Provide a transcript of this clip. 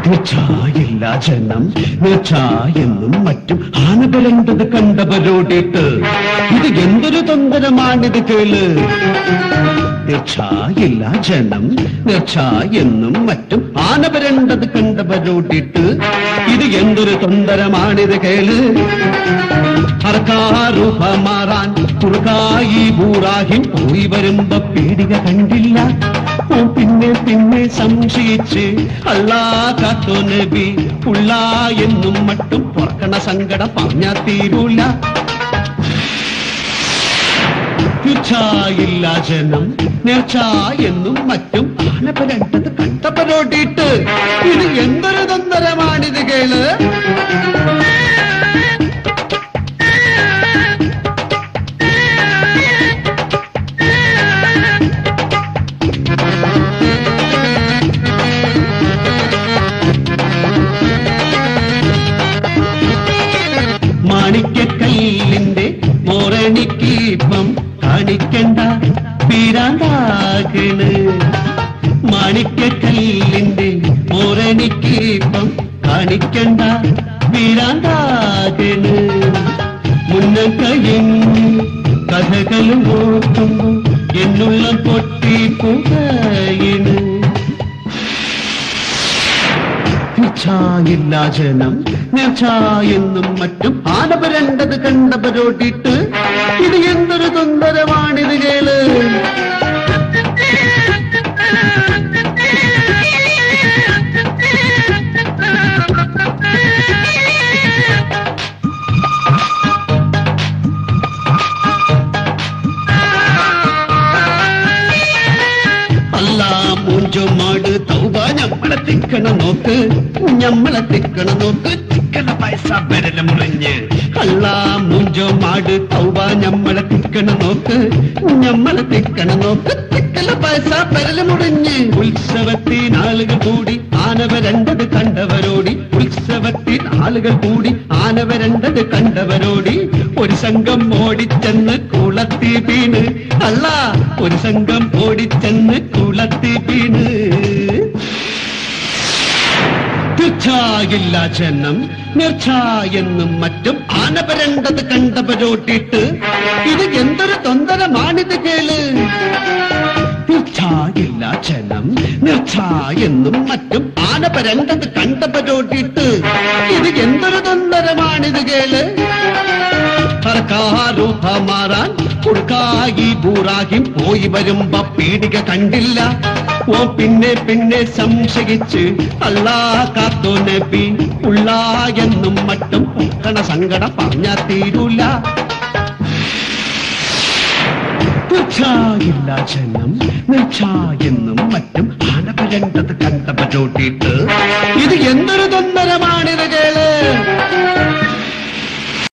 തീർച്ചയില്ല ജനം എന്നും മറ്റും ആനകളണ്ടത് കണ്ടവരോടിട്ട് ഇത് എന്തൊരു തൊന്തരമാണിത് കേള് തീർച്ചയില്ല ജനം എന്നും മറ്റും ആനവരണ്ടത് കണ്ടവരോടിട്ട് ഇത് എന്തൊരു തൊന്തരമാണിത് കേള് സർക്കാരൂപ മാറാൻ കുറുകായി ബൂറാഹിം പോയി വരുമ്പോ പീടിക കണ്ടില്ല ഓ പിന്നെ പിന്നെ സംശയിച്ച് അള്ളാ കാത്തോ നബി ഉള്ള എന്നും മട്ടും പൊറക്കണ സങ്കടം പറഞ്ഞാ തീരൂല തീർച്ചയില്ല ജനം നേർച്ച എന്നും മറ്റും ആനപ്പരണ്ടത് കണ്ടപ്പരോട്ടിട്ട് ഇത് എന്തൊരു തൊന്തരമാണിത് കേള് മാണിക്കക്കല്ലിന്റെ മോറണിക്കീപ്പം കാണിക്കണ്ട പീരാന്താകണ് മാണിക്കക്കല്ലിന്റെ മോറണിക്കീപ്പം കാണിക്കണ്ട പീരാന്താകണ് മുന്നക്കയും കഥകളും ഓർക്കുമ്പോ എന്നുള്ള പൊട്ടി പുകയിണ് തീർച്ചയില്ല ജനം നേർച്ച എന്നും മറ്റും ആനപരണ്ടത് കണ്ടവരോട്ടിട്ട് ഇത് എന്തൊരു തൊന്തരമാണിത് കേള് അല്ലാ മൂഞ്ചോ മാട് തൗബ ഞമ്മളെ തിക്കണ നോക്ക് ഞമ്മളെ തിക്കണ നോക്ക് തിക്കണ പൈസ ബരല മുറിഞ്ഞ് അല്ലാ മൂഞ്ചോ മാട് തൗബ ഞമ്മളെ തിക്കണ നോക്ക് ഞമ്മളെ തിക്കണ നോക്ക് തിക്കണ പൈസ ബരല മുറിഞ്ഞ് ഉത്സവത്തിൽ ആളുകൾ കൂടി ആനവരണ്ടത് കണ്ടവരോടി ഉത്സവത്തിൽ ആളുകൾ കൂടി ആനവരണ്ടത് കണ്ടവരോടി ഒരു സംഘം ഓടിച്ചെന്ന് കുളത്തി വീണ് അല്ല ഒരു സംഘം ഓടിച്ചെന്ന് കുളത്തി വീണ് തീർച്ചയില്ല ജനം നേർച്ച എന്നും മറ്റും ആനപരണ്ടത് കണ്ടവരോട്ടിട്ട് ഇത് എന്തൊരു തൊന്തരമാണിത് കേള് തീർച്ചയില്ല ജനം നേർച്ച എന്നും മറ്റും ആനപരണ്ടത് കണ്ടവരോട്ടിട്ട് ഇത് എന്തൊരു തൊന്തരമാണിത് കേള് സർക്കാരൂപ മാറാൻ കുടുക്കായി ബൂറാകി പോയി വരുമ്പോ പീടിക കണ്ടില്ല ഓ പിന്നെ പിന്നെ സംശയിച്ച് അല്ലാ കാത്തോ നബി ഉള്ള എന്നും മറ്റും പൊക്കണ സങ്കടം പറഞ്ഞാ തീരൂല തീർച്ചയില്ല ജനം നിർച്ച എന്നും മറ്റും ആനപരണ്ടത് കണ്ടവരോട്ടിട്ട് ഇത് എന്തൊരു തൊന്ന